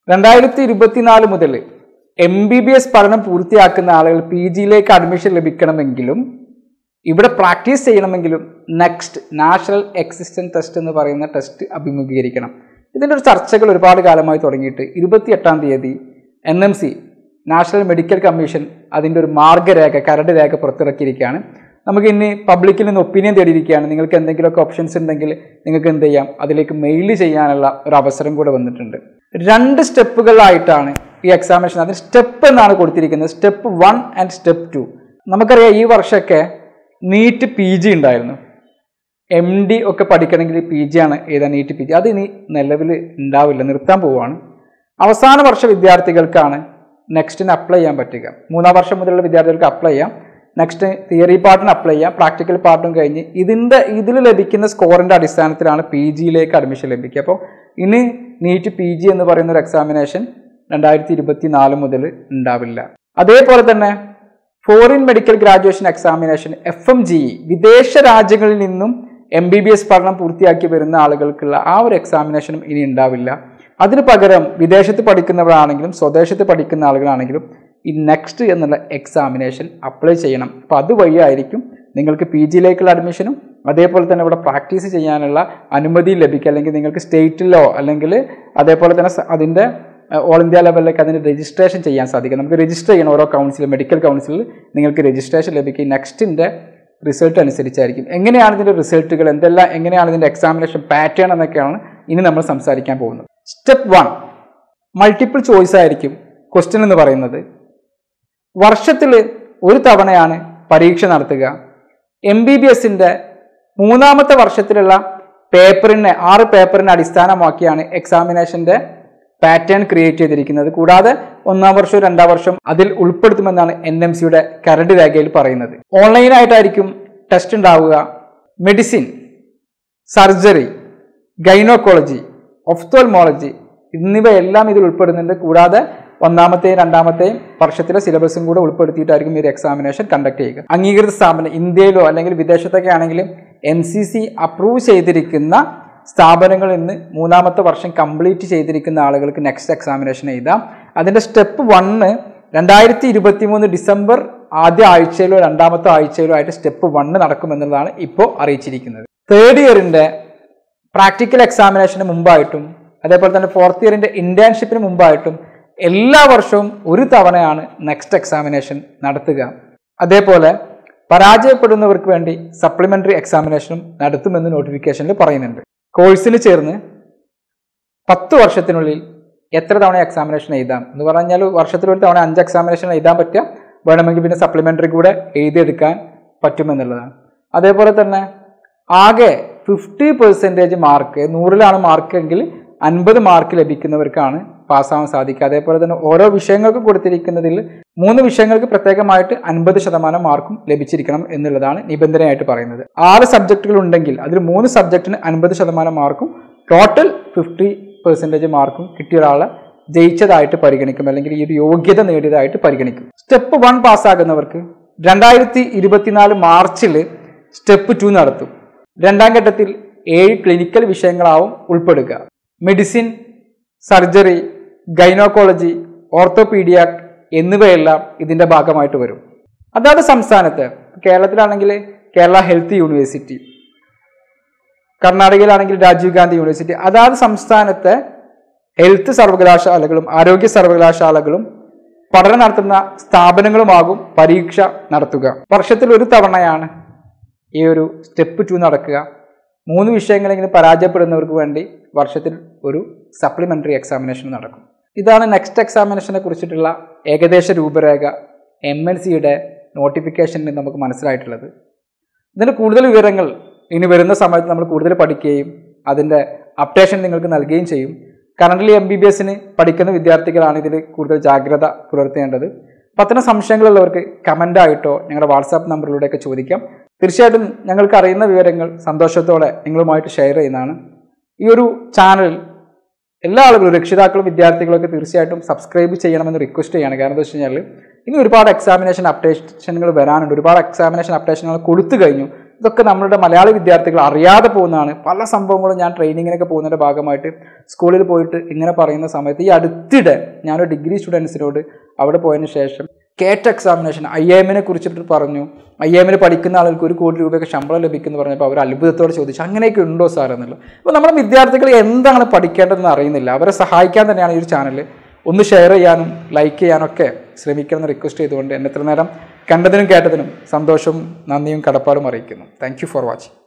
രണ്ടായിരത്തി ഇരുപത്തിനാല് മുതൽ എം ബി ബി എസ് പഠനം പൂർത്തിയാക്കുന്ന ആളുകൾ പി ജിയിലേക്ക് അഡ്മിഷൻ ലഭിക്കണമെങ്കിലും ഇവിടെ പ്രാക്ടീസ് ചെയ്യണമെങ്കിലും നെക്സ്റ്റ് നാഷണൽ എക്സിസ്റ്റൻസ് ടെസ്റ്റ് എന്ന് പറയുന്ന ടെസ്റ്റ് അഭിമുഖീകരിക്കണം ഇതിൻ്റെ ഒരു ചർച്ചകൾ ഒരുപാട് കാലമായി തുടങ്ങിയിട്ട് ഇരുപത്തിയെട്ടാം തീയതി N M C national medical commission അതിൻ്റെ ഒരു മാർഗരേഖ കരട് രേഖ പുറത്തിറക്കിയിരിക്കുകയാണ് നമുക്ക് ഇനി പബ്ലിക്കിൽ നിന്ന് ഒപ്പീനിയൻ തേടിയിരിക്കുകയാണ് നിങ്ങൾക്ക് എന്തെങ്കിലുമൊക്കെ ഓപ്ഷൻസ് ഉണ്ടെങ്കിൽ നിങ്ങൾക്ക് എന്ത് ചെയ്യാം അതിലേക്ക് മെയിൽ ചെയ്യാനുള്ള ഒരു അവസരം കൂടെ വന്നിട്ടുണ്ട് രണ്ട് സ്റ്റെപ്പുകളായിട്ടാണ് ഈ എക്സാമിനേഷൻ അതിന് സ്റ്റെപ്പ് എന്നാണ് കൊടുത്തിരിക്കുന്നത് step one and step two നമുക്കറിയാം ഈ വർഷമൊക്കെ നീറ്റ് പി ജി ഉണ്ടായിരുന്നു എം ഡി ഒക്കെ പഠിക്കണമെങ്കിൽ പി ജി ആണ് ഏതാ നീറ്റ് പി ജി അത് ഇനി നിലവിൽ ഉണ്ടാവില്ല നിർത്താൻ പോവുകയാണ് അവസാന വർഷ വിദ്യാർത്ഥികൾക്കാണ് നെക്സ്റ്റിന് അപ്ലൈ ചെയ്യാൻ പറ്റുക മൂന്നാം വർഷം മുതലുള്ള വിദ്യാർത്ഥികൾക്ക് അപ്ലൈ ചെയ്യാം നെക്സ്റ്റ് തിയറി പാർട്ടിന് അപ്ലൈ ചെയ്യാം പ്രാക്ടിക്കൽ പാർട്ടും കഴിഞ്ഞ് ഇതിൻ്റെ ഇതിൽ ലഭിക്കുന്ന സ്കോറിൻ്റെ അടിസ്ഥാനത്തിലാണ് പി ജിയിലേക്ക് അഡ്മിഷൻ ലഭിക്കുക അപ്പോൾ ഇനി നീറ്റ് പി ജി എന്ന് പറയുന്ന ഒരു എക്സാമിനേഷൻ രണ്ടായിരത്തി ഇരുപത്തി നാല് മുതൽ ഉണ്ടാവില്ല അതേപോലെ തന്നെ foreign medical graduation examination F M G വിദേശ രാജ്യങ്ങളിൽ നിന്നും എം ബി ബി എസ് പഠനം പൂർത്തിയാക്കി വരുന്ന ആളുകൾക്കുള്ള ആ ഒരു എക്സാമിനേഷനും ഇനി ഉണ്ടാവില്ല അതിന് പകരം വിദേശത്ത് പഠിക്കുന്നവരാണെങ്കിലും സ്വദേശത്ത് പഠിക്കുന്ന ആളുകളാണെങ്കിലും ഈ നെക്സ്റ്റ് എന്നുള്ള എക്സാമിനേഷൻ അപ്ലൈ ചെയ്യണം അപ്പോൾ അതുവഴിയായിരിക്കും നിങ്ങൾക്ക് പി ജിയിലേക്കുള്ള അഡ്മിഷനും അതേപോലെ തന്നെ ഇവിടെ പ്രാക്ടീസ് ചെയ്യാനുള്ള അനുമതി ലഭിക്കുക അല്ലെങ്കിൽ നിങ്ങൾക്ക് സ്റ്റേറ്റിലോ അല്ലെങ്കിൽ അതേപോലെ തന്നെ സ- അതിൻ്റെ ഓൾ ഇന്ത്യ ലെവലിലേക്ക് അതിന് രജിസ്ട്രേഷൻ ചെയ്യാൻ സാധിക്കും നമുക്ക് രജിസ്റ്റർ ചെയ്യണം ഓരോ കൗൺസിൽ മെഡിക്കൽ കൗൺസിലിൽ നിങ്ങൾക്ക് രജിസ്ട്രേഷൻ ലഭിക്കും നെക്സ്റ്റിൻ്റെ റിസൾട്ട് അനുസരിച്ചായിരിക്കും എങ്ങനെയാണ് ഇതിൻ്റെ റിസൾട്ടുകൾ എന്തെല്ലാം എങ്ങനെയാണ് ഇതിൻ്റെ എക്സാമിനേഷൻ പാറ്റേൺ എന്നൊക്കെയാണ് ഇനി നമ്മൾ സംസാരിക്കാൻ പോകുന്നത് സ്റ്റെപ്പ് വൺ മൾട്ടിപ്പിൾ ചോയ്സ് ആയിരിക്കും ക്വസ്റ്റ്യൻ എന്ന് പറയുന്നത് വർഷത്തിൽ ഒരു തവണയാണ് പരീക്ഷ നടത്തുക എം ബി ബി എസിൻ്റെ മൂന്നാമത്തെ വർഷത്തിലുള്ള പേപ്പറിനെ ആറ് പേപ്പറിനെ അടിസ്ഥാനമാക്കിയാണ് എക്സാമിനേഷൻ്റെ പാറ്റേൺ ക്രിയേറ്റ് ചെയ്തിരിക്കുന്നത് കൂടാതെ ഒന്നാം വർഷവും രണ്ടാം വർഷം അതിൽ ഉൾപ്പെടുത്തുമെന്നാണ് എൻ എം സിയുടെ കരട് രേഖയിൽ പറയുന്നത് ഓൺലൈനായിട്ടായിരിക്കും ടെസ്റ്റ് ഉണ്ടാവുക മെഡിസിൻ സർജറി ഗൈനോക്കോളജി ഒഫ്തോൾമോളജി എന്നിവയെല്ലാം ഇതിൽ ഉൾപ്പെടുന്നുണ്ട് കൂടാതെ ഒന്നാമത്തെയും രണ്ടാമത്തെയും വർഷത്തിലെ സിലബസും കൂടെ ഉൾപ്പെടുത്തിയിട്ടായിരിക്കും ഈ ഒരു എക്സാമിനേഷൻ കണ്ടക്ട് ചെയ്യുക അംഗീകൃത സ്ഥാപനം ഇന്ത്യയിലോ അല്ലെങ്കിൽ വിദേശത്തൊക്കെ ആണെങ്കിൽ എൻ സി സി അപ്രൂവ് ചെയ്തിരിക്കുന്ന സ്ഥാപനങ്ങളിൽ നിന്ന് മൂന്നാമത്തെ വർഷം കംപ്ലീറ്റ് ചെയ്തിരിക്കുന്ന ആളുകൾക്ക് നെക്സ്റ്റ് എക്സാമിനേഷൻ എഴുതാം അതിൻ്റെ സ്റ്റെപ്പ് വണ്ണ് രണ്ടായിരത്തി ഇരുപത്തി മൂന്ന് ഡിസംബർ ആദ്യ ആഴ്ചയിലോ രണ്ടാമത്തെ ആഴ്ചയിലോ ആയിട്ട് സ്റ്റെപ്പ് വണ്ണ് നടക്കുമെന്നുള്ളതാണ് ഇപ്പോൾ അറിയിച്ചിരിക്കുന്നത് തേർഡ് ഇയറിൻ്റെ പ്രാക്ടിക്കൽ എക്സാമിനേഷന് മുമ്പായിട്ടും അതേപോലെ തന്നെ ഫോർത്ത് ഇയറിൻ്റെ ഇൻറ്റേൺഷിപ്പിന് മുമ്പായിട്ടും എല്ലാ വർഷവും ഒരു തവണയാണ് നെക്സ്റ്റ് എക്സാമിനേഷൻ നടത്തുക അതേപോലെ പരാജയപ്പെടുന്നവർക്ക് വേണ്ടി സപ്ലിമെൻ്ററി എക്സാമിനേഷനും നടത്തുമെന്ന് നോട്ടിഫിക്കേഷനിൽ പറയുന്നുണ്ട് കോഴ്സിന് ചേർന്ന് പത്ത് വർഷത്തിനുള്ളിൽ എത്ര തവണ എക്സാമിനേഷൻ എഴുതാം എന്ന് പറഞ്ഞാൽ വർഷത്തിൽ ഒരു തവണ അഞ്ച് എക്സാമിനേഷൻ എഴുതാൻ പറ്റുക വേണമെങ്കിൽ പിന്നെ സപ്ലിമെൻ്ററി കൂടെ എഴുതിയെടുക്കാൻ പറ്റുമെന്നുള്ളതാണ് അതേപോലെ തന്നെ ആകെ ഫിഫ്റ്റി പെർസെൻറ്റേജ് മാർക്ക് നൂറിലാണ് മാർക്ക് എങ്കിൽ അൻപത് മാർക്ക് ലഭിക്കുന്നവർക്കാണ് പാസ്സാവാൻ സാധിക്കുക അതേപോലെ തന്നെ ഓരോ വിഷയങ്ങൾക്ക് കൊടുത്തിരിക്കുന്നതിൽ മൂന്ന് വിഷയങ്ങൾക്ക് പ്രത്യേകമായിട്ട് അൻപത് ശതമാനം മാർക്കും ലഭിച്ചിരിക്കണം എന്നുള്ളതാണ് നിബന്ധനയായിട്ട് പറയുന്നത് ആറ് സബ്ജക്റ്റുകൾ ഉണ്ടെങ്കിൽ അതിൽ മൂന്ന് സബ്ജക്റ്റിന് അൻപത് ശതമാനം മാർക്കും ടോട്ടൽ ഫിഫ്റ്റി പെർസെൻറ്റേജ് മാർക്കും കിട്ടിയ ഒരാളെ ജയിച്ചതായിട്ട് പരിഗണിക്കും അല്ലെങ്കിൽ ഈ ഒരു യോഗ്യത നേടിയതായിട്ട് പരിഗണിക്കും സ്റ്റെപ്പ് വൺ പാസ്സാകുന്നവർക്ക് രണ്ടായിരത്തി ഇരുപത്തിനാല് മാർച്ചിൽ സ്റ്റെപ്പ് ടു നടത്തും രണ്ടാം ഘട്ടത്തിൽ ഏഴ് ക്ലിനിക്കൽ വിഷയങ്ങളാവും ഉൾപ്പെടുക മെഡിസിൻ സർജറി ഗൈനോക്കോളജി ഓർത്തോപീഡിയാക് എന്നിവയെല്ലാം ഇതിൻ്റെ ഭാഗമായിട്ട് വരും അതാത് സംസ്ഥാനത്ത് കേരളത്തിലാണെങ്കിൽ കേരള ഹെൽത്ത് യൂണിവേഴ്സിറ്റി കർണാടകയിലാണെങ്കിൽ രാജീവ് ഗാന്ധി യൂണിവേഴ്സിറ്റി അതാത് സംസ്ഥാനത്തെ ഹെൽത്ത് സർവകലാശാലകളും ആരോഗ്യ സർവകലാശാലകളും പഠനം നടത്തുന്ന സ്ഥാപനങ്ങളുമാകും പരീക്ഷ നടത്തുക വർഷത്തിൽ ഒരു തവണയാണ് ഈ ഒരു സ്റ്റെപ്പ് ടു നടക്കുക മൂന്ന് വിഷയങ്ങളെങ്കിലും പരാജയപ്പെടുന്നവർക്ക് വേണ്ടി വർഷത്തിൽ ഒരു സപ്ലിമെൻ്ററി എക്സാമിനേഷൻ നടക്കും ഇതാണ് നെക്സ്റ്റ് എക്സാമിനേഷനെ കുറിച്ചിട്ടുള്ള ഏകദേശ രൂപരേഖ എം എൻ സിയുടെ നോട്ടിഫിക്കേഷനിൽ നമുക്ക് മനസ്സിലായിട്ടുള്ളത് ഇതിന് കൂടുതൽ വിവരങ്ങൾ ഇനി വരുന്ന സമയത്ത് നമ്മൾ കൂടുതൽ പഠിക്കുകയും അതിൻ്റെ അപ്ഡേഷൻ നിങ്ങൾക്ക് നൽകുകയും ചെയ്യും കറൻ്റ് എം ബി ബി എസിന് പഠിക്കുന്ന വിദ്യാർത്ഥികളാണ് ഇതിൽ കൂടുതൽ ജാഗ്രത പുലർത്തേണ്ടത് അപ്പം അത്തരം സംശയങ്ങളുള്ളവർക്ക് കമൻ്റായിട്ടോ ഞങ്ങളുടെ വാട്സാപ്പ് നമ്പറിലൂടെയൊക്കെ ചോദിക്കാം തീർച്ചയായിട്ടും ഞങ്ങൾക്ക് അറിയുന്ന വിവരങ്ങൾ സന്തോഷത്തോടെ നിങ്ങളുമായിട്ട് ഷെയർ ചെയ്യുന്നതാണ് ഈ ഒരു ചാനൽ എല്ലാ ആളുകളും രക്ഷിതാക്കളും വിദ്യാർത്ഥികളൊക്കെ തീർച്ചയായിട്ടും സബ്സ്ക്രൈബ് ചെയ്യണമെന്ന് റിക്വസ്റ്റ് ചെയ്യാണ് കാരണം എന്താ വെച്ച് കഴിഞ്ഞാൽ ഇനി ഒരുപാട് എക്സാമിനേഷൻ അപ്ഡേഷനുകൾ വരാനുണ്ട് ഒരുപാട് എക്സാമിനേഷൻ അപ്ഡേഷനുകൾ കൊടുത്തു കഴിഞ്ഞു ഇതൊക്കെ നമ്മളുടെ മലയാളി വിദ്യാർത്ഥികൾ അറിയാതെ പോകുന്നതാണ് പല സംഭവങ്ങളും ഞാൻ ട്രെയിനിങ്ങിനൊക്കെ പോകുന്നതിൻ്റെ ഭാഗമായിട്ട് സ്കൂളിൽ പോയിട്ട് ഇങ്ങനെ പറയുന്ന സമയത്ത് ഈ അടുത്തിടെ ഞാനൊരു ഡിഗ്രി സ്റ്റുഡൻസിനോട് അവിടെ പോയതിന് ശേഷം കേറ്റ് എക്സാമിനേഷൻ ഐ എമ്മിനെ കുറിച്ചിട്ട് പറഞ്ഞു ഐ എമ്മിന് പഠിക്കുന്ന ആളുകൾക്ക് ഒരു കോടി രൂപയൊക്കെ ശമ്പളം ലഭിക്കുന്നു പറഞ്ഞപ്പോൾ അവർ അത്ഭുതത്തോടെ ചോദിച്ചു അങ്ങനെയൊക്കെ ഉണ്ടോ സാർ എന്നുള്ളത് അപ്പോൾ നമ്മുടെ വിദ്യാർത്ഥികൾ എന്താണ് പഠിക്കേണ്ടതെന്ന് അറിയുന്നില്ല അവരെ സഹായിക്കാൻ തന്നെയാണ് ഈ ഒരു ചാനൽ ഒന്ന് ഷെയർ ചെയ്യാനും ലൈക്ക് ചെയ്യാനൊക്കെ ശ്രമിക്കണമെന്ന് റിക്വസ്റ്റ് ചെയ്തുകൊണ്ട് എന്നെ ഇത്ര നേരം കണ്ടതിനും കേട്ടതിനും സന്തോഷവും നന്ദിയും കടപ്പാടും അറിയിക്കുന്നു താങ്ക് ഫോർ വാച്ചിങ്